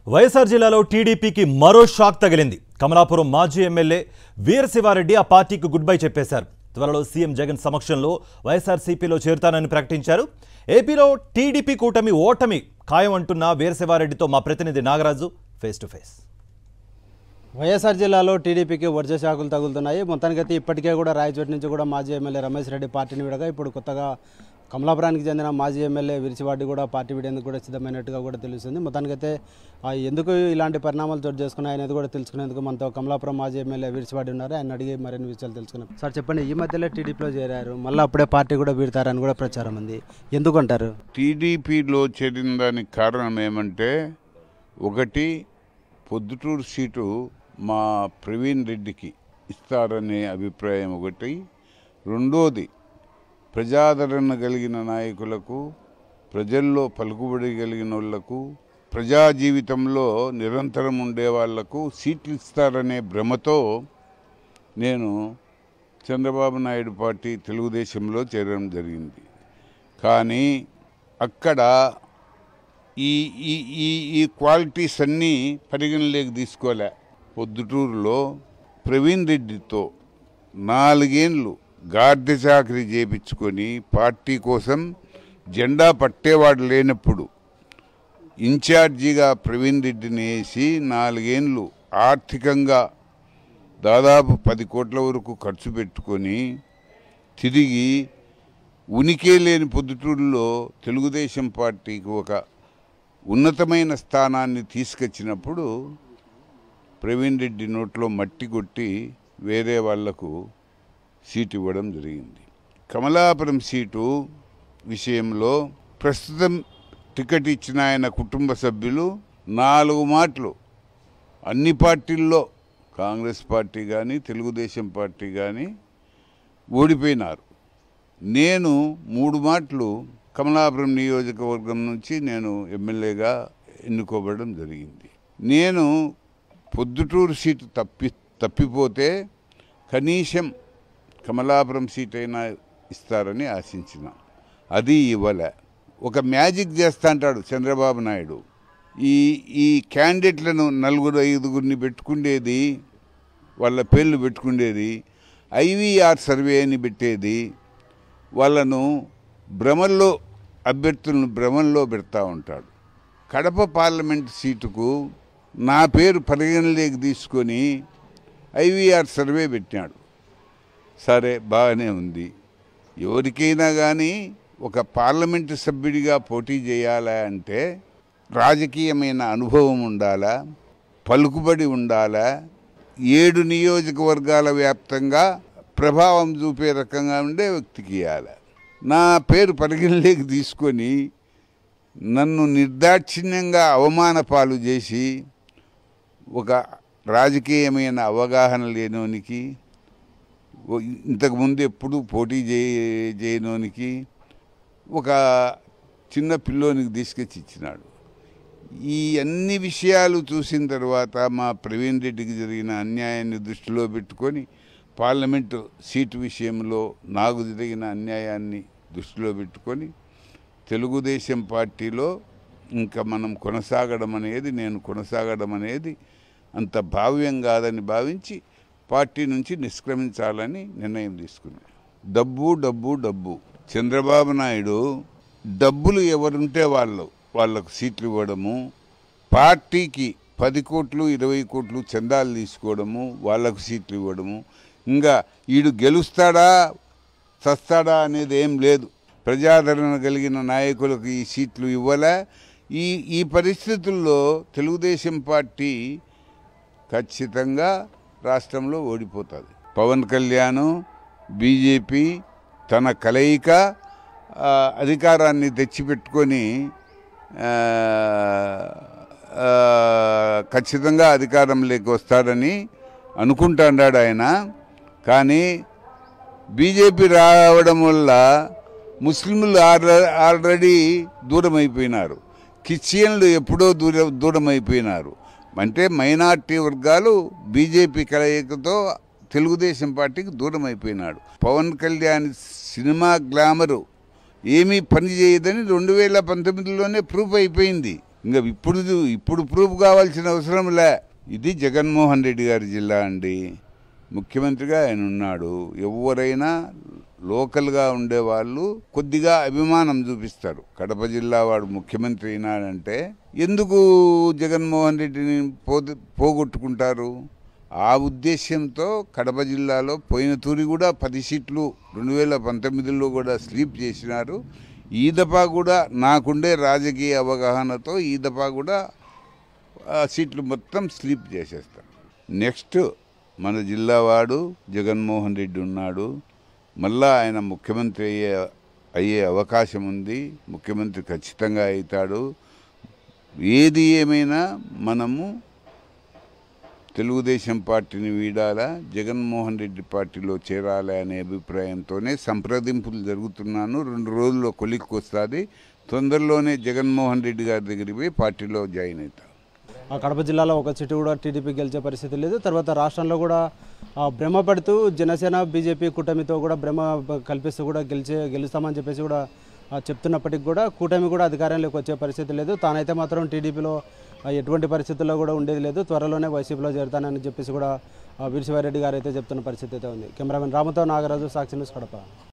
వైఎస్ఆర్ జిల్లాలో టీడీపీకి మరో షాక్ తగిలింది కమలాపురం మాజీ ఎమ్మెల్యే వీరశివారెడ్డి ఆ పార్టీకి గుడ్ బై చెప్పేశారు త్వరలో సీఎం జగన్ సమక్షంలో వైఎస్ఆర్సీపీలో చేరుతానని ప్రకటించారు ఏపీలో టీడీపీ కూటమి ఓటమి ఖాయం అంటున్న వీరశివారెడ్డితో మా ప్రతినిధి Nagaraju face to face YSR జిల్లాలో టీడీపీకి వర్జ శాఖలు తగులుతున్నాయి మొత్తానికైతే ఇప్పటికే కూడా రాయచోటి నుంచి కూడా మాజీ ఎమ్మెల్యే రమేష్ రెడ్డి పార్టీని విడగా ఇప్పుడు కొత్తగా కమలాపురానికి చెందిన మాజీ ఎమ్మెల్యే విరిచివాడి కూడా పార్టీ విడేందుకు కూడా సిద్ధమైనట్టుగా కూడా తెలుస్తుంది మొత్తానికైతే ఆ, ఎందుకు ఇలాంటి పరిణామాలు చోటు చేసుకున్నాయి అనేది కూడా తెలుసుకునేందుకు మనతో కమలాపురం మాజీ ఎమ్మెల్యే విరిచివాడి ఉన్నారు ఆయన అడిగి మరిన్ని విషయాలు తెలుసుకున్నాం సార్ చెప్పండి ఈ మధ్యలో టీడీపీలో చేరారు మళ్ళీ అప్పుడే పార్టీ కూడా వీడతారని కూడా ప్రచారం ఉంది ఎందుకంటారు టీడీపీలో చేరిన దానికి కారణం ఏమంటే ఒకటి పొద్దుటూరు సీటు మా ప్రవీణ్ రెడ్డికి ఇస్తారనే అభిప్రాయం ఒకటి రెండోది ప్రజాదరణ కలిగిన నాయకులకు ప్రజల్లో పలుకుబడి కలిగిన వాళ్లకు ప్రజా జీవితంలో నిరంతరం ఉండే వాళ్లకు సీట్లు ఇస్తారనే భ్రమతో నేను చంద్రబాబు నాయుడు పార్టీ తెలుగుదేశంలో చేరడం జరిగింది కానీ అక్కడ ఈ ఈ ఈ ఈ క్వాలిటీస్ అన్నీ పరిగణలోకి తీసుకోలే పొద్దుటూరులో ప్రవీణ్ రెడ్డితో నాలుగేండ్లు గార్డె చాకరీ చేపించుకొని పార్టీ కోసం జెండా పట్టేవాడు లేనప్పుడు ఇన్ఛార్జిగా ప్రవీణ్ రెడ్డిని వేసి నాలుగేండ్లు ఆర్థికంగా దాదాపు పది కోట్ల వరకు ఖర్చు పెట్టుకొని తిరిగి ఉనికే లేని పొద్దుటూరులో తెలుగుదేశం పార్టీకి ఒక ఉన్నతమైన స్థానాన్ని తీసుకొచ్చినప్పుడు ప్రవీణ్ రెడ్డి నోట్లో మట్టి కొట్టి వేరే వాళ్లకు సీటు ఇవ్వడం జరిగింది కమలాపురం సీటు విషయంలో ప్రస్తుతం టికెట్ ఇచ్చిన ఆయన కుటుంబ సభ్యులు నాలుగు మాటలు అన్ని పార్టీల్లో కాంగ్రెస్ పార్టీ కానీ తెలుగుదేశం పార్టీ కానీ ఓడిపోయినారు నేను మూడు మాటలు కమలాపురం నియోజకవర్గం నుంచి నేను ఎమ్మెల్యేగా ఎన్నుకోబడడం జరిగింది నేను పొద్దుటూరు సీటు తప్పి తప్పిపోతే కనీసం కమలాపురం సీట్ అయినా ఇస్తారని ఆశించిన అది ఇవ్వలే ఒక మ్యాజిక్ చేస్తా అంటాడు చంద్రబాబు నాయుడు ఈ ఈ క్యాండిడేట్లను నలుగురు ఐదుగురిని పెట్టుకునేది వాళ్ళ పేర్లు పెట్టుకునేది ఐవీఆర్ సర్వే అని పెట్టేది వాళ్ళను భ్రమల్లో అభ్యర్థులను భ్రమంలో పెడతా ఉంటాడు కడప పార్లమెంట్ సీటుకు నా పేరు పరిగణలోకి తీసుకొని ఐవీఆర్ సర్వే పెట్టినాడు సరే బాగానే ఉంది ఎవరికైనా కానీ ఒక పార్లమెంటు సభ్యుడిగా పోటీ చేయాలా అంటే రాజకీయమైన అనుభవం ఉండాలా పలుకుబడి ఉండాలా ఏడు నియోజకవర్గాల వ్యాప్తంగా ప్రభావం చూపే రకంగా ఉండే వ్యక్తికి ఇవ్వాలి నా పేరు పరిగణలోకి తీసుకొని నన్ను నిర్దాక్షిణ్యంగా అవమాన పాలు చేసి ఒక రాజకీయమైన అవగాహన లేనోనికి ఓ- ఇంతకుముందు ఎప్పుడు పోటీ చేయ చేయనోనికి ఒక చిన్న పిల్లోనికి తీసుకొచ్చి ఇచ్చినాడు ఈ అన్ని విషయాలు చూసిన తర్వాత మా ప్రవీణ్ రెడ్డికి జరిగిన అన్యాయాన్ని దృష్టిలో పెట్టుకొని పార్లమెంటు సీటు విషయంలో నాకు జరిగిన అన్యాయాన్ని దృష్టిలో పెట్టుకొని తెలుగుదేశం పార్టీలో ఇంకా మనం కొనసాగడం అనేది నేను కొనసాగడం అనేది అంత భావ్యం కాదని భావించి పార్టీ నుంచి నిష్క్రమించాలని నిర్ణయం తీసుకున్నాను డబ్బు డబ్బు డబ్బు చంద్రబాబు నాయుడు డబ్బులు ఎవరుంటే వాళ్ళు వాళ్ళకు సీట్లు ఇవ్వడము పార్టీకి పది కోట్లు ఇరవై కోట్లు చందాలు తీసుకోవడము వాళ్ళకు సీట్లు ఇవ్వడము ఇంకా ఈడు గెలుస్తాడా చస్తాడా అనేది ఏం లేదు ప్రజాదరణ కలిగిన నాయకులకు ఈ సీట్లు ఇవ్వలే ఈ ఈ పరిస్థితుల్లో తెలుగుదేశం పార్టీ ఖచ్చితంగా రాష్ట్రంలో ఓడిపోతుంది పవన్ కళ్యాణ్ బీజేపీ తన కలయిక ఆ, అధికారాన్ని తెచ్చిపెట్టుకొని ఆ, ఆ, ఖచ్చితంగా అధికారంలోకి వస్తాడని అనుకుంటాడాడు ఆయన కానీ బీజేపీ రావడం వల్ల ముస్లింలు ఆల్రె- ఆల్రెడీ దూరం అయిపోయినారు క్రిస్టియన్లు ఎప్పుడో దూర దూరం అయిపోయినారు అంటే మైనార్టీ వర్గాలు బీజేపీ కలయికతో తెలుగుదేశం పార్టీకి దూరం అయిపోయినాడు పవన్ కళ్యాణ్ సినిమా గ్లామరు ఏమీ పని చేయదని రెండు వేల పంతొమ్మిదిలోనే ప్రూఫ్ అయిపోయింది ఇంకా ఇప్పుడు ఇప్పుడు ప్రూఫ్ కావాల్సిన అవసరం లే ఇది జగన్మోహన్ రెడ్డి గారి జిల్లా అండి ముఖ్యమంత్రిగా ఆయన ఉన్నాడు ఎవరైనా లోకల్గా ఉండేవాళ్ళు కొద్దిగా అభిమానం చూపిస్తారు కడప జిల్లా వాడు ముఖ్యమంత్రి అయినాడంటే ఎందుకు జగన్మోహన్ రెడ్డిని పోదు పోగొట్టుకుంటారు ఆ ఉద్దేశ్యంతో కడప జిల్లాలో పోయిన తూరి కూడా పది సీట్లు రెండు వేల పంతొమ్మిదిలో కూడా స్లీప్ చేసినారు ఈ దఫా కూడా నాకుండే రాజకీయ అవగాహనతో ఈ దఫా కూడా ఆ సీట్లు మొత్తం స్లీప్ చేసేస్తారు నెక్స్ట్ మన జిల్లా వాడు జగన్మోహన్ రెడ్డి ఉన్నాడు మళ్ళా ఆయన ముఖ్యమంత్రి అయ్యే అయ్యే అవకాశం ఉంది ముఖ్యమంత్రి ఖచ్చితంగా అవుతాడు ఏది ఏమైనా మనము తెలుగుదేశం పార్టీని వీడాలా జగన్మోహన్ రెడ్డి పార్టీలో చేరాలి అనే అభిప్రాయంతోనే సంప్రదింపులు జరుగుతున్నాను రెండు రోజుల్లో కొలిక్కి వస్తుంది తొందరలోనే జగన్మోహన్ రెడ్డి గారి దగ్గరికి పోయి పార్టీలో జాయిన్ అవుతాను ఆ కడప జిల్లాలో ఒక సీటు కూడా టీడీపీ గెలిచే పరిస్థితి లేదు తర్వాత రాష్ట్రంలో కూడా ఆ, భ్రమ పడుతూ జనసేన బీజేపీ కూటమితో కూడా భ్రమ బ- కల్పిస్తూ కూడా గెలిచే గెలుస్తామని చెప్పేసి కూడా ఆ, చెప్తున్నప్పటికీ కూడా కూటమి కూడా అధికారంలోకి వచ్చే పరిస్థితి లేదు తానైతే మాత్రం టీడీపీలో ఆ, ఎటువంటి పరిస్థితుల్లో కూడా ఉండేది లేదు త్వరలోనే వైసీపీలో చేరుతానని చెప్పేసి కూడా ఆ, వీరశివారెడ్డి గారు అయితే చెప్తున్న పరిస్థితి అయితే ఉంది కెమెరామెన్ రామతో నాగరాజు సాక్షి న్యూస్ కడప